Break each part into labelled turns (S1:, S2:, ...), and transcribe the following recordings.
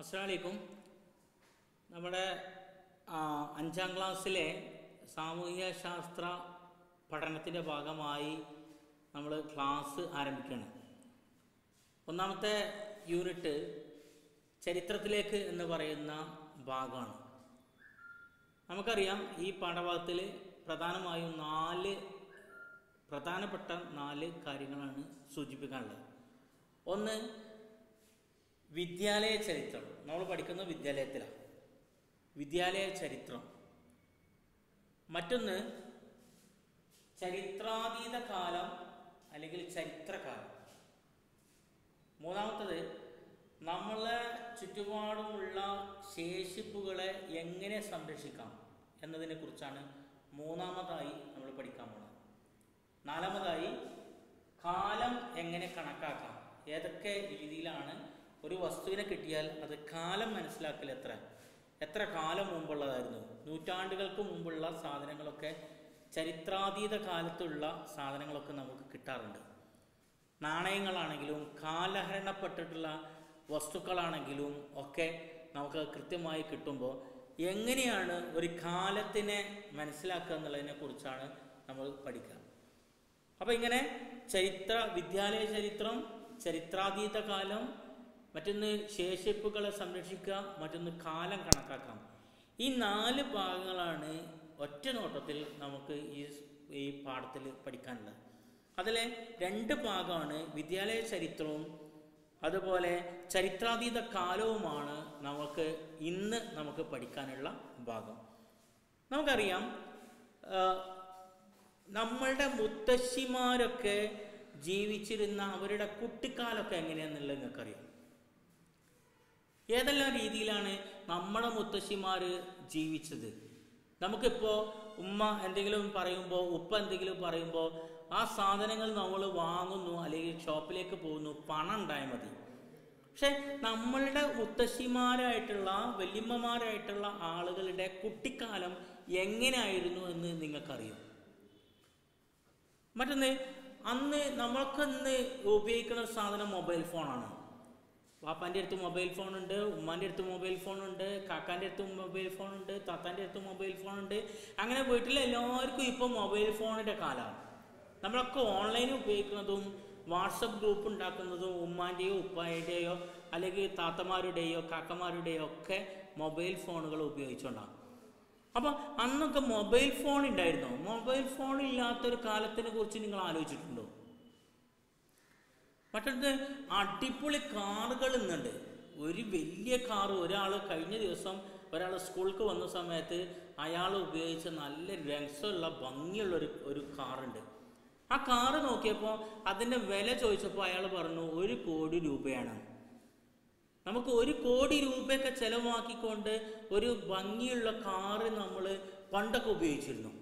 S1: അസ്സലാമലൈക്കും നമ്മുടെ ആ, അഞ്ചാം ക്ലാസ്സിലെ സാമൂഹിക ശാസ്ത്ര പഠനത്തിൻ്റെ ഭാഗമായി നമ്മൾ ക്ലാസ് ആരംഭിക്കുകയാണ് ഒന്നാമത്തെ യൂണിറ്റ് ചരിത്രത്തിലേക്ക് എന്ന് പറയുന്ന ഭാഗമാണ് നമുക്കറിയാം ഈ പാഠഭാഗത്തിൽ പ്രധാനമായും നാല് പ്രധാനപ്പെട്ട നാല് കാര്യങ്ങളാണ് സൂചിപ്പിക്കാനുള്ളത് ഒന്ന് വിദ്യാലയ ചരിത്രം നമ്മൾ പഠിക്കുന്ന വിദ്യാലയത്തിലാണ് വിദ്യാലയ ചരിത്രം മറ്റൊന്ന് ചരിത്രാതീത കാലം അല്ലെങ്കിൽ ചരിത്രകാലം മൂന്നാമത്തത് നമ്മളെ ചുറ്റുപാടുമുള്ള ശേഷിപ്പുകളെ എങ്ങനെ സംരക്ഷിക്കാം എന്നതിനെ കുറിച്ചാണ് മൂന്നാമതായി നമ്മൾ പഠിക്കാൻ പോകുന്നത് നാലാമതായി കാലം എങ്ങനെ കണക്കാക്കാം ഏതൊക്കെ രീതിയിലാണ് ഒരു വസ്തുവിനെ കിട്ടിയാൽ അത് കാലം മനസ്സിലാക്കൽ എത്ര എത്ര കാലം മുമ്പുള്ളതായിരുന്നു നൂറ്റാണ്ടുകൾക്ക് മുമ്പുള്ള സാധനങ്ങളൊക്കെ ചരിത്രാതീത കാലത്തുള്ള സാധനങ്ങളൊക്കെ നമുക്ക് കിട്ടാറുണ്ട് നാണയങ്ങളാണെങ്കിലും കാലഹരണപ്പെട്ടിട്ടുള്ള വസ്തുക്കളാണെങ്കിലും ഒക്കെ നമുക്ക് കൃത്യമായി കിട്ടുമ്പോൾ എങ്ങനെയാണ് ഒരു കാലത്തിനെ മനസ്സിലാക്കുക എന്നുള്ളതിനെ കുറിച്ചാണ് നമ്മൾ പഠിക്കുക അപ്പോൾ ഇങ്ങനെ ചരിത്ര വിദ്യാലയ ചരിത്രം ചരിത്രാതീത കാലം മറ്റൊന്ന് ശേഷിപ്പുകളെ സംരക്ഷിക്കുക മറ്റൊന്ന് കാലം കണക്കാക്കാം ഈ നാല് ഭാഗങ്ങളാണ് ഒറ്റ നോട്ടത്തിൽ നമുക്ക് ഈ ഈ പാഠത്തിൽ പഠിക്കാനുള്ളത് അതിലെ രണ്ട് ഭാഗമാണ് വിദ്യാലയ ചരിത്രവും അതുപോലെ ചരിത്രാതീത കാലവുമാണ് നമുക്ക് ഇന്ന് നമുക്ക് പഠിക്കാനുള്ള ഭാഗം നമുക്കറിയാം ആ, നമ്മളുടെ മുത്തശ്ശിമാരൊക്കെ ജീവിച്ചിരുന്ന അവരുടെ കുട്ടിക്കാലമൊക്കെ എങ്ങനെയാണെന്നുള്ളത് നിങ്ങൾക്കറിയാം ഏതെല്ലാം രീതിയിലാണ് നമ്മുടെ മുത്തശ്ശിമാർ ജീവിച്ചത് നമുക്കിപ്പോൾ ഉമ്മ എന്തെങ്കിലും പറയുമ്പോൾ ഉപ്പ എന്തെങ്കിലും പറയുമ്പോൾ ആ സാധനങ്ങൾ നമ്മൾ വാങ്ങുന്നു അല്ലെങ്കിൽ ഷോപ്പിലേക്ക് പോകുന്നു പണം ഉണ്ടായാൽ മതി പക്ഷെ നമ്മളുടെ മുത്തശ്ശിമാരായിട്ടുള്ള വല്യമ്മമാരായിട്ടുള്ള ആളുകളുടെ കുട്ടിക്കാലം എങ്ങനെയായിരുന്നു എന്ന് നിങ്ങൾക്കറിയാം മറ്റൊന്ന് അന്ന് നമ്മൾക്കിന്ന് ഉപയോഗിക്കുന്ന സാധനം മൊബൈൽ ഫോണാണ് വാപ്പാൻ്റെ അടുത്ത് മൊബൈൽ ഫോണുണ്ട് ഉമ്മാൻ്റെ അടുത്ത് മൊബൈൽ ഫോണുണ്ട് കാക്കാൻ്റെ അടുത്ത് മൊബൈൽ ഫോണുണ്ട് താത്താൻ്റെ അടുത്ത് മൊബൈൽ ഫോണുണ്ട് അങ്ങനെ വീട്ടിൽ എല്ലാവർക്കും ഇപ്പോൾ മൊബൈൽ ഫോണിൻ്റെ കാലമാണ് നമ്മളൊക്കെ ഓൺലൈൻ ഉപയോഗിക്കുന്നതും വാട്സപ്പ് ഗ്രൂപ്പ് ഉണ്ടാക്കുന്നതും ഉമ്മാൻ്റെയോ ഉപ്പായുടെയോ അല്ലെങ്കിൽ താത്തമാരുടെയോ കാക്കമാരുടെയോ ഒക്കെ മൊബൈൽ ഫോണുകൾ ഉപയോഗിച്ചുകൊണ്ടാണ് അപ്പോൾ അന്നൊക്കെ മൊബൈൽ ഫോൺ ഉണ്ടായിരുന്നോ മൊബൈൽ ഫോൺ ഇല്ലാത്തൊരു കാലത്തിനെ കുറിച്ച് നിങ്ങൾ ആലോചിച്ചിട്ടുണ്ടോ മറ്റൊന്ന് അടിപൊളി കാറുകൾ ഇന്നുണ്ട് ഒരു വലിയ കാറ് ഒരാൾ കഴിഞ്ഞ ദിവസം ഒരാൾ സ്കൂൾക്ക് വന്ന സമയത്ത് അയാൾ ഉപയോഗിച്ച നല്ല രസമുള്ള ഭംഗിയുള്ള ഒരു ഒരു കാറുണ്ട് ആ കാറ് നോക്കിയപ്പോൾ അതിൻ്റെ വില ചോദിച്ചപ്പോൾ അയാൾ പറഞ്ഞു ഒരു കോടി രൂപയാണ് നമുക്ക് ഒരു കോടി രൂപയൊക്കെ ചെലവാക്കിക്കൊണ്ട് ഒരു ഭംഗിയുള്ള കാറ് നമ്മൾ പണ്ടൊക്കെ ഉപയോഗിച്ചിരുന്നു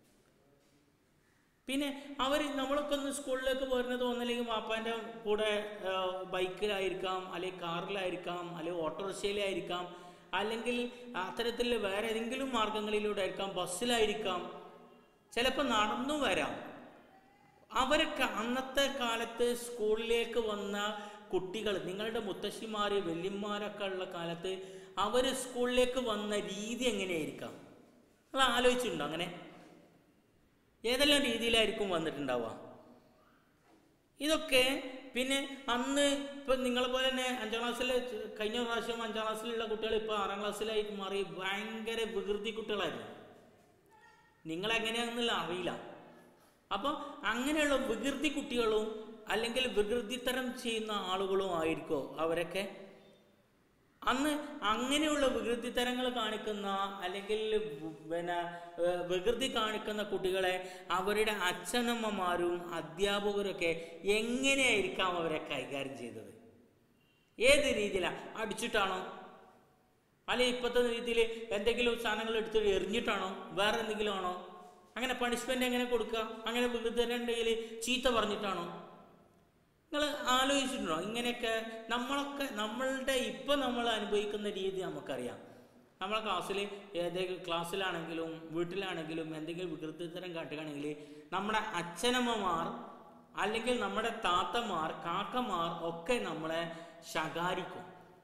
S1: പിന്നെ അവർ നമ്മളൊക്കെ ഒന്ന് സ്കൂളിലേക്ക് വരുന്നത് ഒന്നല്ലെങ്കിൽ വാപ്പാൻ്റെ കൂടെ ആ, ബൈക്കിലായിരിക്കാം അല്ലെങ്കിൽ കാറിലായിരിക്കാം അല്ലെങ്കിൽ ഓട്ടോറിക്ഷയിലായിരിക്കാം അല്ലെങ്കിൽ അത്തരത്തിൽ വേറെ ഏതെങ്കിലും മാർഗങ്ങളിലൂടെ ആയിരിക്കാം ബസ്സിലായിരിക്കാം ചിലപ്പോൾ നടന്നു വരാം അവരൊക്കെ അന്നത്തെ കാലത്ത് സ്കൂളിലേക്ക് വന്ന കുട്ടികൾ നിങ്ങളുടെ മുത്തശ്ശിമാർ വല്യന്മാരൊക്കെ ഉള്ള കാലത്ത് അവർ സ്കൂളിലേക്ക് വന്ന രീതി എങ്ങനെയായിരിക്കാം നിങ്ങൾ ആലോചിച്ചിട്ടുണ്ടോ അങ്ങനെ ഏതെല്ലാം രീതിയിലായിരിക്കും വന്നിട്ടുണ്ടാവുക ഇതൊക്കെ പിന്നെ അന്ന് ഇപ്പം നിങ്ങളെ പോലെ തന്നെ അഞ്ചാം ക്ലാസ്സിൽ കഴിഞ്ഞ പ്രാവശ്യം അഞ്ചാം ക്ലാസ്സിലുള്ള കുട്ടികൾ ഇപ്പോൾ ആറാം ക്ലാസ്സിലായി മാറി ഭയങ്കര വികൃതി കുട്ടികളായിരുന്നു നിങ്ങളെങ്ങനെയാണെന്നുള്ള അറിയില്ല അപ്പോൾ അങ്ങനെയുള്ള വികൃതി കുട്ടികളും അല്ലെങ്കിൽ വികൃതിത്തരം ചെയ്യുന്ന ആളുകളും ആയിരിക്കോ അവരൊക്കെ അന്ന് അങ്ങനെയുള്ള വികൃതിത്തരങ്ങൾ കാണിക്കുന്ന അല്ലെങ്കിൽ വ- പിന്നെ ഏഹ്, വികൃതി കാണിക്കുന്ന കുട്ടികളെ അവരുടെ അച്ഛനമ്മമാരും അധ്യാപകരൊക്കെ എങ്ങനെയായിരിക്കാം അവരെ കൈകാര്യം ചെയ്തത് ഏത് രീതിയിലാണ് അടിച്ചിട്ടാണോ അല്ലെ ഇപ്പോഴത്തെ രീതിയിൽ എന്തെങ്കിലും സാധനങ്ങൾ എടുത്തിട്ട് എറിഞ്ഞിട്ടാണോ വേറെ എന്തെങ്കിലും ആണോ അങ്ങനെ പണിഷ്മെന്റ് എങ്ങനെ കൊടുക്കുക അങ്ങനെ വികൃതരുണ്ടെങ്കിൽ ചീത്ത പറഞ്ഞിട്ടാണോ നിങ്ങൾ ആലോചിച്ചിട്ടുണ്ടോ ഇങ്ങനെയൊക്കെ നമ്മളൊക്കെ നമ്മളുടെ ഇപ്പം നമ്മൾ അനുഭവിക്കുന്ന രീതി നമുക്കറിയാം നമ്മളെ ക്ലാസ്സിൽ ഏതെങ്കിലും ക്ലാസ്സിലാണെങ്കിലും വീട്ടിലാണെങ്കിലും എന്തെങ്കിലും വികൃതിത്തരം കാട്ടുകയാണെങ്കിൽ നമ്മുടെ അച്ഛനമ്മമാർ അല്ലെങ്കിൽ നമ്മുടെ താത്തമാർ കാക്കമാർ ഒക്കെ നമ്മളെ ശകാരിക്കും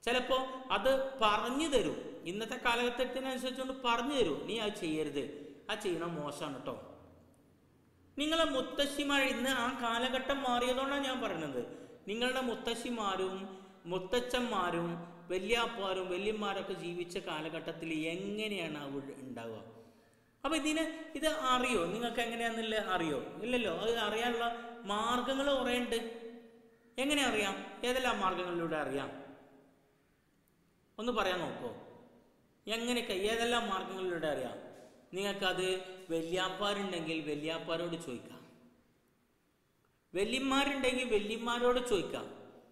S1: ചിലപ്പോൾ അത് പറഞ്ഞു തരും ഇന്നത്തെ കാലഘട്ടത്തിനനുസരിച്ചുകൊണ്ട് പറഞ്ഞു തരും നീ അത് ചെയ്യരുത് ആ ചെയ്യണം മോശമാണ് കേട്ടോ നിങ്ങളെ മുത്തശ്ശിമാർ ഇന്ന് ആ കാലഘട്ടം മാറിയതുകൊണ്ടാണ് ഞാൻ പറയുന്നത് നിങ്ങളുടെ മുത്തശ്ശിമാരും മുത്തച്ഛന്മാരും വല്യാപ്പാരും വല്യന്മാരൊക്കെ ജീവിച്ച കാലഘട്ടത്തിൽ എങ്ങനെയാണ് അവിടെ ഉണ്ടാവുക അപ്പൊ ഇതിന് ഇത് അറിയോ നിങ്ങൾക്ക് എങ്ങനെയാണെന്നില്ല അറിയോ ഇല്ലല്ലോ അത് അറിയാനുള്ള മാർഗങ്ങൾ കുറേ ഉണ്ട് എങ്ങനെ അറിയാം ഏതെല്ലാം മാർഗങ്ങളിലൂടെ അറിയാം ഒന്ന് പറയാൻ നോക്കോ എങ്ങനെയൊക്കെ ഏതെല്ലാം മാർഗങ്ങളിലൂടെ അറിയാം നിങ്ങൾക്കത് വല്യാപ്പാരുണ്ടെങ്കിൽ വല്യാപ്പാരോട് ചോദിക്കാം വല്യന്മാരുണ്ടെങ്കിൽ വല്യന്മാരോട് ചോദിക്കാം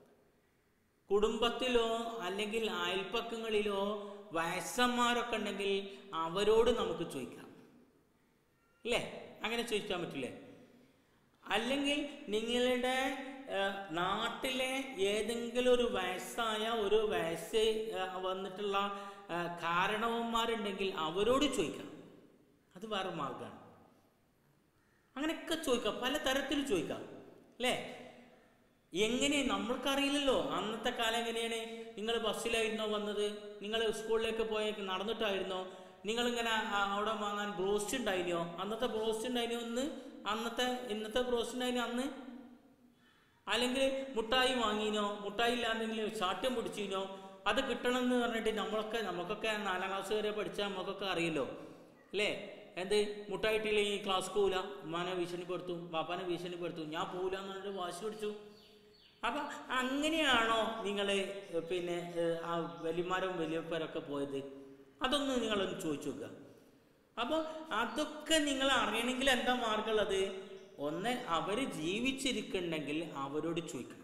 S1: കുടുംബത്തിലോ അല്ലെങ്കിൽ അയൽപ്പക്കങ്ങളിലോ വയസ്സന്മാരൊക്കെ ഉണ്ടെങ്കിൽ അവരോട് നമുക്ക് ചോദിക്കാം അല്ലേ അങ്ങനെ ചോദിക്കാൻ പറ്റില്ലേ അല്ലെങ്കിൽ നിങ്ങളുടെ ഏഹ്, നാട്ടിലെ ഏതെങ്കിലും ഒരു വയസ്സായ ഒരു വയസ്സ് ഏഹ്, വന്നിട്ടുള്ള ഏഹ്, കാരണവന്മാരുണ്ടെങ്കിൽ അവരോട് ചോദിക്കാം അത് വേറെ മാർഗമാണ് അങ്ങനെയൊക്കെ ചോദിക്കാം പല തരത്തിൽ ചോദിക്കാം അല്ലേ എങ്ങനെ നമ്മൾക്കറിയില്ലല്ലോ അന്നത്തെ കാലം എങ്ങനെയാണ് നിങ്ങൾ ബസ്സിലായിരുന്നോ വന്നത് നിങ്ങൾ സ്കൂളിലേക്ക് പോയ നടന്നിട്ടായിരുന്നോ നിങ്ങളിങ്ങനെ ആ- അവിടെ വാങ്ങാൻ ബ്രോസ്റ്റ് ഉണ്ടായിരുന്നോ അന്നത്തെ ബ്രോസ്റ്റ് ഉണ്ടായിരുന്നോ ഇന്ന് അന്നത്തെ ഇന്നത്തെ ബ്രോസ്റ്റ് ഉണ്ടായിരുന്നോ അന്ന് അല്ലെങ്കിൽ മുട്ടായി വാങ്ങിനോ മുട്ടായി ഇല്ലാണ്ടെങ്കിൽ ചാട്ടം പിടിച്ചിനോ അത് കിട്ടണം എന്ന് പറഞ്ഞിട്ട് നമ്മളൊക്കെ നമുക്കൊക്കെ നാലാം ക്ലാസ് വരെ പഠിച്ചാൽ നമുക്കൊക്കെ അറിയല്ലോ അല്ലേ എന്ത് മുട്ടായി ഇട്ടില്ലെങ്കിൽ ക്ലാസ് പോവില്ല ഉമ്മാനെ ഭീഷണിപ്പെടുത്തും വാപ്പാനെ ഭീഷണിപ്പെടുത്തും ഞാൻ പോവില്ല എന്ന് പറഞ്ഞിട്ട് വാശി പിടിച്ചു അപ്പൊ അങ്ങനെയാണോ നിങ്ങൾ പിന്നെ ഏഹ്, ആ വലിയമാരും വലിയപ്പരൊക്കെ പോയത് അതൊന്ന് നിങ്ങളൊന്ന് ചോദിച്ചു നോക്കുക അപ്പോൾ അതൊക്കെ നിങ്ങൾ അറിയണമെങ്കിൽ എന്താ മാർഗമുള്ളത് ഒന്ന് അവർ ജീവിച്ചിരിക്കുന്നുണ്ടെങ്കിൽ അവരോട് ചോദിക്കണം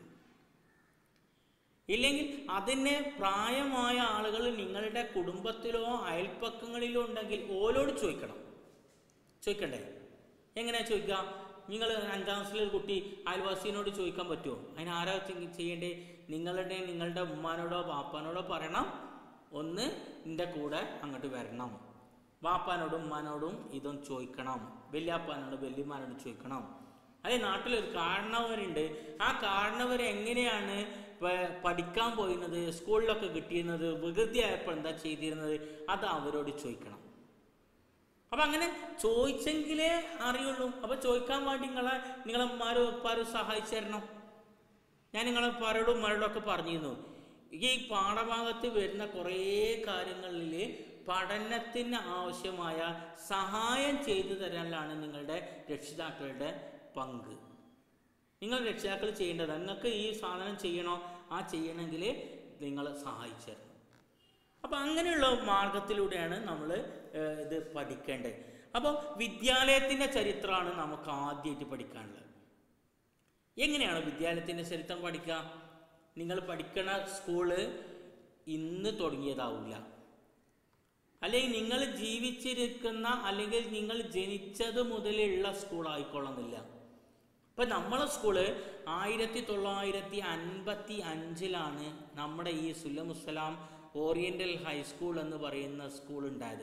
S1: ഇല്ലെങ്കിൽ അതിന് പ്രായമായ ആളുകൾ നിങ്ങളുടെ കുടുംബത്തിലോ അയൽപ്പക്കങ്ങളിലോ ഉണ്ടെങ്കിൽ ഓലോട് ചോദിക്കണം ചോദിക്കണ്ടേ എങ്ങനെയാ ചോദിക്കുക നിങ്ങൾ അഞ്ചാം ക്ലാസ്സിലെ ഒരു കുട്ടി അയൽവാസിനോട് ചോദിക്കാൻ പറ്റുമോ അതിന് ആരാ ചെ- ചെയ്യേണ്ടേ നിങ്ങളുടെ നിങ്ങളുടെ ഉമ്മാനോടോ ബാപ്പാനോടോ പറയണം ഒന്ന് നിന്റെ കൂടെ അങ്ങോട്ട് വരണം ബാപ്പാനോടും ഉമ്മാനോടും ഇതും ചോദിക്കണം വല്യാപ്പാനോടും വല്യമ്മാനോടും ചോദിക്കണം അതെ നാട്ടിലൊരു കാരണവരുണ്ട് ആ കാരണവർ എങ്ങനെയാണ് പ- പഠിക്കാൻ പോയിരുന്നത് സ്കൂളിലൊക്കെ കിട്ടിയിരുന്നത് വികൃതിയായപ്പോൾ എന്താ ചെയ്തിരുന്നത് അത് അവരോട് ചോദിക്കണം അപ്പൊ അങ്ങനെ ചോദിച്ചെങ്കിലേ അറിയുള്ളൂ അപ്പൊ ചോദിക്കാൻ വേണ്ടി നിങ്ങളെ നിങ്ങളെ ഉമ്മാരും ഉപ്പാരും സഹായിച്ചു തരണം ഞാൻ നിങ്ങളെ ഉപ്പാരോടും ഉമ്മാരോടും ഒക്കെ പറഞ്ഞിരുന്നു ഈ പാഠഭാഗത്ത് വരുന്ന കുറേ കാര്യങ്ങളിൽ പഠനത്തിന് ആവശ്യമായ സഹായം ചെയ്തു തരാനാണ് നിങ്ങളുടെ രക്ഷിതാക്കളുടെ പങ്ക് നിങ്ങൾ രക്ഷിതാക്കൾ ചെയ്യേണ്ടത് നിങ്ങൾക്ക് ഈ സാധനം ചെയ്യണോ ആ ചെയ്യണമെങ്കിൽ നിങ്ങൾ സഹായിച്ചു തരണം അപ്പൊ അങ്ങനെയുള്ള മാർഗത്തിലൂടെയാണ് നമ്മൾ ഇത് പഠിക്കേണ്ടത് അപ്പോൾ വിദ്യാലയത്തിന്റെ ചരിത്രമാണ് നമുക്ക് ആദ്യമായിട്ട് പഠിക്കാനുള്ളത് എങ്ങനെയാണ് വിദ്യാലയത്തിന്റെ ചരിത്രം പഠിക്കുക നിങ്ങൾ പഠിക്കണ സ്കൂള് ഇന്ന് തുടങ്ങിയതാവില്ല അല്ലെങ്കിൽ നിങ്ങൾ ജീവിച്ചിരിക്കുന്ന അല്ലെങ്കിൽ നിങ്ങൾ ജനിച്ചത് മുതലുള്ള സ്കൂൾ ആയിക്കൊള്ളുന്നില്ല ഇപ്പൊ നമ്മളെ സ്കൂള് ആയിരത്തി തൊള്ളായിരത്തി അൻപത്തി അഞ്ചിലാണ് നമ്മുടെ ഈ സുല്ലമുസ്സലാം ഓറിയന്റൽ ഹൈസ്കൂൾ എന്ന് പറയുന്ന സ്കൂൾ ഉണ്ടായത്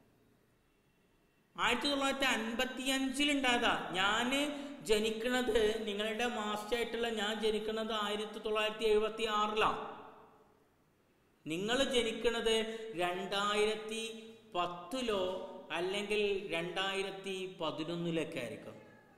S1: ആയിരത്തി തൊള്ളായിരത്തി അൻപത്തി അഞ്ചിലുണ്ടായതാ ഞാന് ജനിക്കണത് നിങ്ങളുടെ മാസ്റ്റർ ആയിട്ടുള്ള ഞാൻ ജനിക്കണത് ആയിരത്തി തൊള്ളായിരത്തി എഴുപത്തി ആറിലാണ് നിങ്ങൾ ജനിക്കണത് രണ്ടായിരത്തി പത്തിലോ അല്ലെങ്കിൽ രണ്ടായിരത്തി പതിനൊന്നിലൊക്കെ ആയിരിക്കും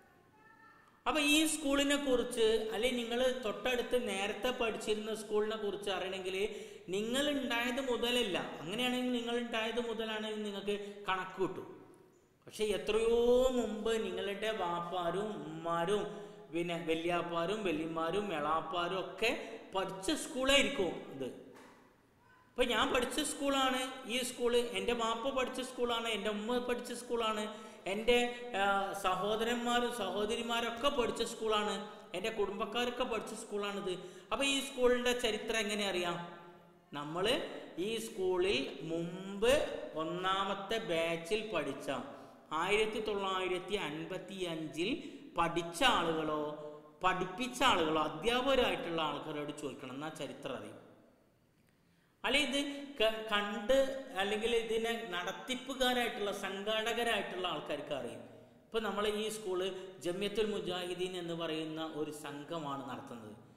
S1: അപ്പൊ ഈ സ്കൂളിനെ കുറിച്ച് അല്ലെങ്കിൽ നിങ്ങൾ തൊട്ടടുത്ത് നേരത്തെ പഠിച്ചിരുന്ന സ്കൂളിനെ കുറിച്ച് അറിയണമെങ്കിൽ നിങ്ങൾ ഉണ്ടായത് മുതലല്ല അങ്ങനെയാണെങ്കിൽ നിങ്ങൾ ഉണ്ടായത് മുതലാണെങ്കിൽ നിങ്ങൾക്ക് കണക്ക് കിട്ടും പക്ഷെ എത്രയോ മുമ്പ് നിങ്ങളുടെ വാപ്പാരും ഉമ്മാരും പിന്നെ വല്യാപ്പാരും വല്യന്മാരും എളാപ്പാരും ഒക്കെ പഠിച്ച സ്കൂളായിരിക്കും ഇത് ഇപ്പൊ ഞാൻ പഠിച്ച സ്കൂളാണ് ഈ സ്കൂള് എൻ്റെ മാപ്പ പഠിച്ച സ്കൂളാണ് എൻ്റെ ഉമ്മ പഠിച്ച സ്കൂളാണ് എൻ്റെ ആ, സഹോദരന്മാരും സഹോദരിമാരൊക്കെ പഠിച്ച സ്കൂളാണ് എൻ്റെ കുടുംബക്കാരൊക്കെ പഠിച്ച സ്കൂളാണിത് അപ്പൊ ഈ സ്കൂളിന്റെ ചരിത്രം എങ്ങനെ അറിയാം നമ്മൾ ഈ സ്കൂളിൽ മുമ്പ് ഒന്നാമത്തെ ബാച്ചിൽ പഠിച്ച ആയിരത്തി തൊള്ളായിരത്തി അൻപത്തി അഞ്ചിൽ പഠിച്ച ആളുകളോ പഠിപ്പിച്ച ആളുകളോ അധ്യാപകരായിട്ടുള്ള ആൾക്കാരോട് ചോദിക്കണം എന്നാ ചരിത്രം അറിയും അല്ലെ ഇത് ക- കണ്ട് അല്ലെങ്കിൽ ഇതിനെ നടത്തിപ്പുകാരായിട്ടുള്ള സംഘാടകരായിട്ടുള്ള ആൾക്കാർക്ക് അറിയും ഇപ്പൊ നമ്മൾ ഈ സ്കൂള് ജമ്യത്തുൽ മുജാഹിദീൻ എന്ന് പറയുന്ന ഒരു സംഘമാണ് നടത്തുന്നത്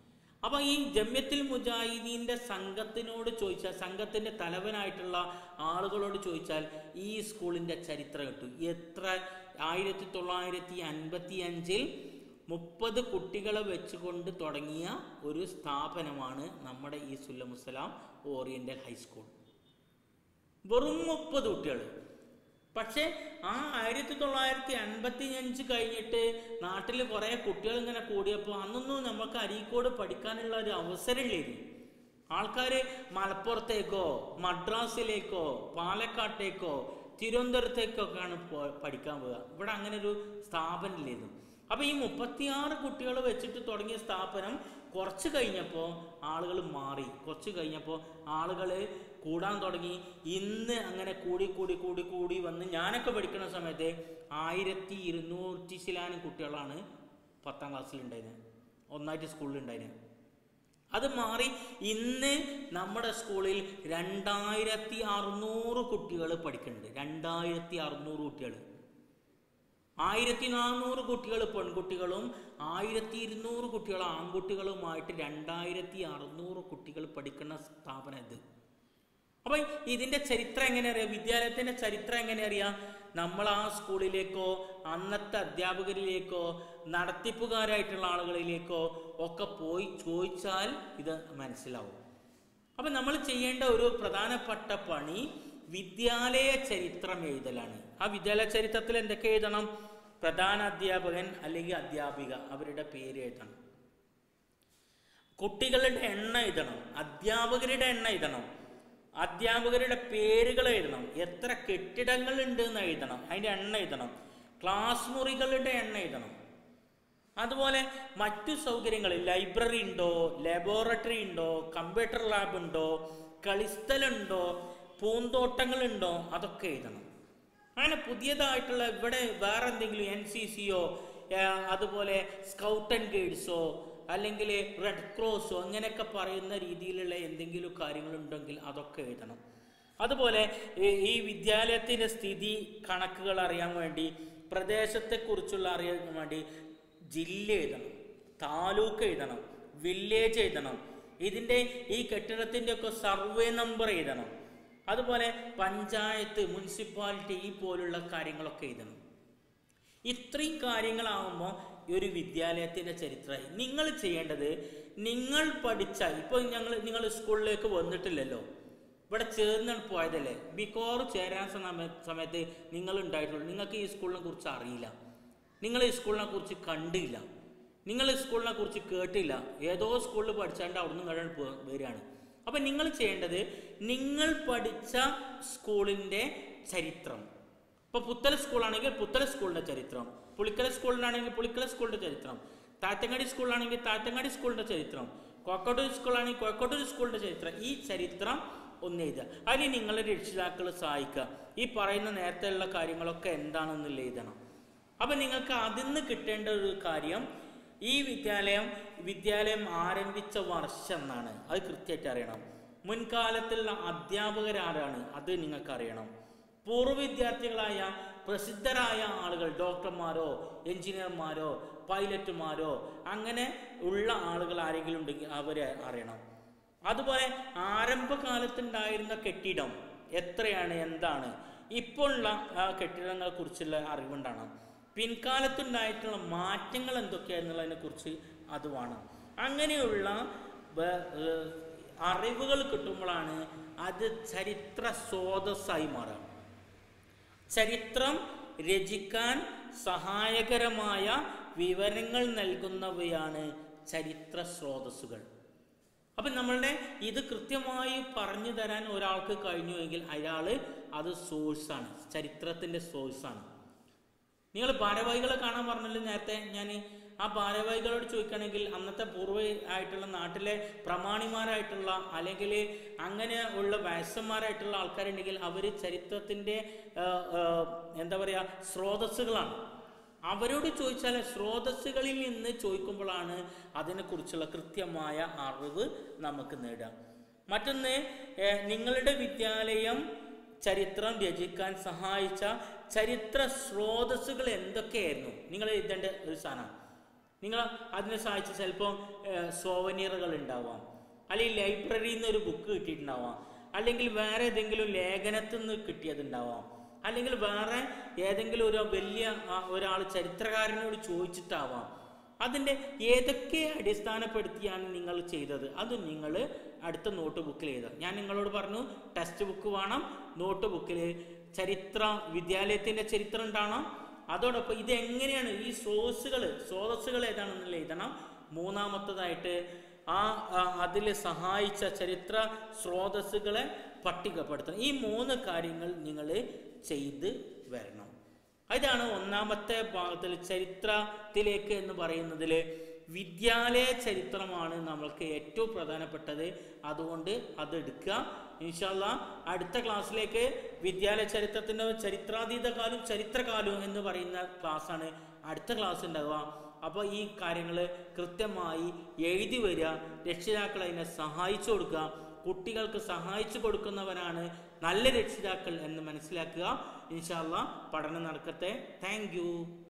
S1: അപ്പൊ ഈ ജമ്യത്തിൽ മുജാഹിദീന്റെ സംഘത്തിനോട് ചോദിച്ചാൽ സംഘത്തിന്റെ തലവനായിട്ടുള്ള ആളുകളോട് ചോദിച്ചാൽ ഈ സ്കൂളിന്റെ ചരിത്രം കിട്ടും എത്ര ആയിരത്തി തൊള്ളായിരത്തി അൻപത്തി അഞ്ചിൽ മുപ്പത് കുട്ടികളെ വെച്ചുകൊണ്ട് തുടങ്ങിയ ഒരു സ്ഥാപനമാണ് നമ്മുടെ ഈ സുല്ലമുസലാം ഓറിയന്റൽ ഹൈസ്കൂൾ വെറും മുപ്പത് കുട്ടികൾ പക്ഷേ ആ ആയിരത്തി തൊള്ളായിരത്തി അൻപത്തി അഞ്ച് കഴിഞ്ഞിട്ട് നാട്ടിൽ കുറേ കുട്ടികൾ ഇങ്ങനെ കൂടിയപ്പോൾ അന്നൊന്നും നമുക്ക് അരീക്കോട് പഠിക്കാനുള്ള ഒരു അവസരമില്ലായിരുന്നു ആൾക്കാർ മലപ്പുറത്തേക്കോ മദ്രാസിലേക്കോ പാലക്കാട്ടേക്കോ തിരുവനന്തപുരത്തേക്കൊക്കെയാണ് പോ- പഠിക്കാൻ പോവുക ഇവിടെ അങ്ങനെ ഒരു സ്ഥാപനം ഇല്ലായിരുന്നു അപ്പൊ ഈ മുപ്പത്തിയാറ് കുട്ടികൾ വെച്ചിട്ട് തുടങ്ങിയ സ്ഥാപനം കുറച്ച് കഴിഞ്ഞപ്പോൾ ആളുകൾ മാറി കുറച്ച് കഴിഞ്ഞപ്പോൾ ആളുകൾ കൂടാൻ തുടങ്ങി ഇന്ന് അങ്ങനെ കൂടി കൂടി കൂടി കൂടി വന്ന് ഞാനൊക്കെ പഠിക്കുന്ന സമയത്ത് ആയിരത്തി ഇരുന്നൂറ്റി ശിലാനും കുട്ടികളാണ് പത്താം ക്ലാസ്സിൽ ഉണ്ടായിരുന്നത് ഒന്നായിട്ട് സ്കൂളിൽ ഉണ്ടായിരുന്നത് അത് മാറി ഇന്ന് നമ്മുടെ സ്കൂളിൽ രണ്ടായിരത്തി അറുന്നൂറ് കുട്ടികൾ പഠിക്കുന്നുണ്ട് രണ്ടായിരത്തി അറുന്നൂറ് കുട്ടികൾ ആയിരത്തി നാനൂറ് കുട്ടികൾ പെൺകുട്ടികളും ആയിരത്തി ഇരുന്നൂറ് കുട്ടികൾ ആൺകുട്ടികളുമായിട്ട് രണ്ടായിരത്തി അറുന്നൂറ് കുട്ടികൾ പഠിക്കുന്ന സ്ഥാപനം ഇത് അപ്പൊ ഇതിന്റെ ചരിത്രം എങ്ങനെ അറിയാം വിദ്യാലയത്തിന്റെ ചരിത്രം എങ്ങനെ അറിയാം നമ്മൾ ആ സ്കൂളിലേക്കോ അന്നത്തെ അധ്യാപകരിലേക്കോ നടത്തിപ്പുകാരായിട്ടുള്ള ആളുകളിലേക്കോ ഒക്കെ പോയി ചോദിച്ചാൽ ഇത് മനസ്സിലാവും അപ്പൊ നമ്മൾ ചെയ്യേണ്ട ഒരു പ്രധാനപ്പെട്ട പണി വിദ്യാലയ ചരിത്രം എഴുതലാണ് ആ വിദ്യാലയ ചരിത്രത്തിൽ എന്തൊക്കെ എഴുതണം പ്രധാന അധ്യാപകൻ അല്ലെങ്കിൽ അധ്യാപിക അവരുടെ പേര് എഴുതണം കുട്ടികളുടെ എണ്ണം എഴുതണം അധ്യാപകരുടെ എണ്ണം എഴുതണം അധ്യാപകരുടെ പേരുകൾ എഴുതണം എത്ര കെട്ടിടങ്ങൾ ഉണ്ട് എന്ന് എഴുതണം അതിന്റെ എണ്ണം എഴുതണം ക്ലാസ് മുറികളുടെ എണ്ണം എഴുതണം അതുപോലെ മറ്റു സൗകര്യങ്ങൾ ലൈബ്രറി ഉണ്ടോ ലബോറട്ടറി ഉണ്ടോ കമ്പ്യൂട്ടർ ലാബ് ഉണ്ടോ കളിസ്ഥലുണ്ടോ പൂന്തോട്ടങ്ങളുണ്ടോ അതൊക്കെ എഴുതണം അങ്ങനെ പുതിയതായിട്ടുള്ള ഇവിടെ വേറെ എന്തെങ്കിലും എൻ സി സിയോ അതുപോലെ സ്കൗട്ട് ആൻഡ് ഗൈഡ്സോ അല്ലെങ്കിൽ റെഡ് ക്രോസോ അങ്ങനെയൊക്കെ പറയുന്ന രീതിയിലുള്ള എന്തെങ്കിലും കാര്യങ്ങളുണ്ടെങ്കിൽ അതൊക്കെ എഴുതണം അതുപോലെ ഈ- ഈ വിദ്യാലയത്തിന്റെ സ്ഥിതി കണക്കുകൾ അറിയാൻ വേണ്ടി പ്രദേശത്തെക്കുറിച്ചുള്ള അറിയാൻ വേണ്ടി ജില്ല എഴുതണം താലൂക്ക് എഴുതണം വില്ലേജ് എഴുതണം ഇതിന്റെ ഈ കെട്ടിടത്തിന്റെ ഒക്കെ സർവേ നമ്പർ എഴുതണം അതുപോലെ പഞ്ചായത്ത് മുനിസിപ്പാലിറ്റി ഈ പോലുള്ള കാര്യങ്ങളൊക്കെ എഴുതണം ഇത്രയും കാര്യങ്ങളാവുമ്പോൾ ഈ ഒരു വിദ്യാലയത്തിന്റെ ചരിത്രമായി നിങ്ങൾ ചെയ്യേണ്ടത് നിങ്ങൾ പഠിച്ച ഇപ്പൊ ഞങ്ങൾ നിങ്ങൾ സ്കൂളിലേക്ക് വന്നിട്ടില്ലല്ലോ ഇവിടെ ചേർന്നാണ് പോയതല്ലേ മിക്കവാറും ചേരാൻ സമയ- സമയത്ത് നിങ്ങൾ ഉണ്ടായിട്ടുള്ളൂ നിങ്ങൾക്ക് ഈ സ്കൂളിനെ കുറിച്ച് അറിയില്ല നിങ്ങൾ ഈ സ്കൂളിനെ കുറിച്ച് കണ്ടില്ല നിങ്ങൾ ഈ സ്കൂളിനെ കുറിച്ച് കേട്ടില്ല ഏതോ സ്കൂളിൽ പഠിച്ചാണ്ട് അവിടുന്ന് ഇങ്ങോട്ട് പോ- വരികയാണ് അപ്പൊ നിങ്ങൾ ചെയ്യേണ്ടത് നിങ്ങൾ പഠിച്ച സ്കൂളിന്റെ ചരിത്രം ഇപ്പൊ പുത്തല സ്കൂളാണെങ്കിൽ പുത്തല സ്കൂളിന്റെ ചരിത്രം പുളിക്കല സ്കൂളിലാണെങ്കിൽ പുളിക്കല സ്കൂളിന്റെ ചരിത്രം താറ്റങ്ങാടി സ്കൂളാണെങ്കിൽ താറ്റങ്ങാടി സ്കൂളിന്റെ ചരിത്രം കോക്കോട്ടൂർ സ്കൂളാണെങ്കിൽ കോക്കോട്ടൂർ സ്കൂളിന്റെ ചരിത്രം ഈ ചരിത്രം ഒന്ന് എഴുതുക അതിന് നിങ്ങളുടെ രക്ഷിതാക്കൾ സഹായിക്കുക ഈ പറയുന്ന നേരത്തെയുള്ള കാര്യങ്ങളൊക്കെ എന്താണെന്നുള്ള എഴുതണം അപ്പൊ നിങ്ങൾക്ക് അതിൽ നിന്ന് കിട്ടേണ്ട ഒരു കാര്യം ഈ വിദ്യാലയം വിദ്യാലയം ആരംഭിച്ച വർഷം എന്നാണ് അത് കൃത്യമായിട്ട് അറിയണം മുൻകാലത്തുള്ള അധ്യാപകരാരാണ് അത് നിങ്ങൾക്ക് അറിയണം പൂർവ്വ വിദ്യാർത്ഥികളായ പ്രസിദ്ധരായ ആളുകൾ ഡോക്ടർമാരോ എഞ്ചിനീയർമാരോ പൈലറ്റുമാരോ അങ്ങനെ ഉള്ള ആളുകൾ ആരെങ്കിലും ഉണ്ടെങ്കിൽ അവരെ അറിയണം അതുപോലെ ആരംഭകാലത്തുണ്ടായിരുന്ന കെട്ടിടം എത്രയാണ് എന്താണ് ഇപ്പോൾ ഉള്ള ആ കെട്ടിടങ്ങളെ കുറിച്ചുള്ള അറിവുണ്ടാണ് പിൻകാലത്തുണ്ടായിട്ടുള്ള മാറ്റങ്ങൾ എന്തൊക്കെയാണെന്നുള്ളതിനെ കുറിച്ച് അത് വേണം അങ്ങനെയുള്ള വ- ഏർ അറിവുകൾ കിട്ടുമ്പോഴാണ് അത് ചരിത്ര സ്രോതസ്സായി മാറുക ചരിത്രം രചിക്കാൻ സഹായകരമായ വിവരങ്ങൾ നൽകുന്നവയാണ് ചരിത്ര സ്രോതസ്സുകൾ അപ്പൊ നമ്മളുടെ ഇത് കൃത്യമായി പറഞ്ഞു തരാൻ ഒരാൾക്ക് കഴിഞ്ഞുവെങ്കിൽ അയാള് അത് സോഴ്സാണ് ചരിത്രത്തിന്റെ സോഴ്സാണ് നിങ്ങൾ ഭാരവാഹികളെ കാണാൻ പറഞ്ഞല്ലോ നേരത്തെ ഞാൻ ആ ഭാരവാഹികളോട് ചോദിക്കുകയാണെങ്കിൽ അന്നത്തെ പൂർവ്വ ആയിട്ടുള്ള നാട്ടിലെ പ്രമാണിമാരായിട്ടുള്ള അല്ലെങ്കിൽ അങ്ങനെ ഉള്ള വയസ്സന്മാരായിട്ടുള്ള ആൾക്കാരുണ്ടെങ്കിൽ അവർ ചരിത്രത്തിൻ്റെ എന്താ പറയുക സ്രോതസ്സുകളാണ് അവരോട് ചോദിച്ചാൽ സ്രോതസ്സുകളിൽ നിന്ന് ചോദിക്കുമ്പോഴാണ് അതിനെക്കുറിച്ചുള്ള കൃത്യമായ അറിവ് നമുക്ക് നേടാം മറ്റൊന്ന് ഏഹ്, നിങ്ങളുടെ വിദ്യാലയം ചരിത്രം രചിക്കാൻ സഹായിച്ച ചരിത്ര സ്രോതസ്സുകൾ എന്തൊക്കെയായിരുന്നു നിങ്ങൾ എഴുതേണ്ട ഒരു സാധനമാണ് നിങ്ങൾ അതിനെ സഹായിച്ച് ചിലപ്പോൾ സോവനീറുകൾ ഉണ്ടാവാം അല്ലെങ്കിൽ ലൈബ്രറിയിൽ നിന്ന് ഒരു ബുക്ക് കിട്ടിയിട്ടുണ്ടാവാം അല്ലെങ്കിൽ വേറെ ഏതെങ്കിലും ലേഖനത്തിൽ നിന്ന് കിട്ടിയതുണ്ടാവാം അല്ലെങ്കിൽ വേറെ ഏതെങ്കിലും ഒരു വലിയ ഒരാൾ ചരിത്രകാരനോട് ചോദിച്ചിട്ടാവാം അതിൻ്റെ ഏതൊക്കെ അടിസ്ഥാനപ്പെടുത്തിയാണ് നിങ്ങൾ ചെയ്തത് അത് നിങ്ങൾ അടുത്ത നോട്ട് ബുക്കിൽ എഴുതുക ഞാൻ നിങ്ങളോട് പറഞ്ഞു ടെക്സ്റ്റ് ബുക്ക് വേണം നോട്ട് ബുക്കിൽ ചരിത്ര വിദ്യാലയത്തിൻ്റെ ചരിത്രം ഉണ്ടാവണം അതോടൊപ്പം ഇത് എങ്ങനെയാണ് ഈ സോഴ്സുകൾ സ്രോതസ്സുകൾ ഏതാണെന്നുള്ള എഴുതണം മൂന്നാമത്തതായിട്ട് ആ അതിൽ സഹായിച്ച ചരിത്ര സ്രോതസ്സുകളെ പട്ടികപ്പെടുത്തണം ഈ മൂന്ന് കാര്യങ്ങൾ നിങ്ങൾ ചെയ്ത് വരണം ഇതാണ് ഒന്നാമത്തെ ഭാഗത്തിൽ ചരിത്രത്തിലേക്ക് എന്ന് പറയുന്നതിൽ വിദ്യാലയ ചരിത്രമാണ് നമ്മൾക്ക് ഏറ്റവും പ്രധാനപ്പെട്ടത് അതുകൊണ്ട് അത് എടുക്കുക ഇൻഷാല്ല അടുത്ത ക്ലാസ്സിലേക്ക് വിദ്യാലയ ചരിത്രത്തിൻ്റെ ചരിത്രാതീത കാലം ചരിത്രകാലവും എന്ന് പറയുന്ന ക്ലാസ്സാണ് അടുത്ത ക്ലാസ് ഉണ്ടാവുക അപ്പോൾ ഈ കാര്യങ്ങൾ കൃത്യമായി എഴുതി വരിക രക്ഷിതാക്കൾ അതിനെ സഹായിച്ചു കൊടുക്കുക കുട്ടികൾക്ക് സഹായിച്ചു കൊടുക്കുന്നവരാണ് നല്ല രക്ഷിതാക്കൾ എന്ന് മനസ്സിലാക്കുക ഇൻഷാല്ല പഠനം നടക്കട്ടെ താങ്ക്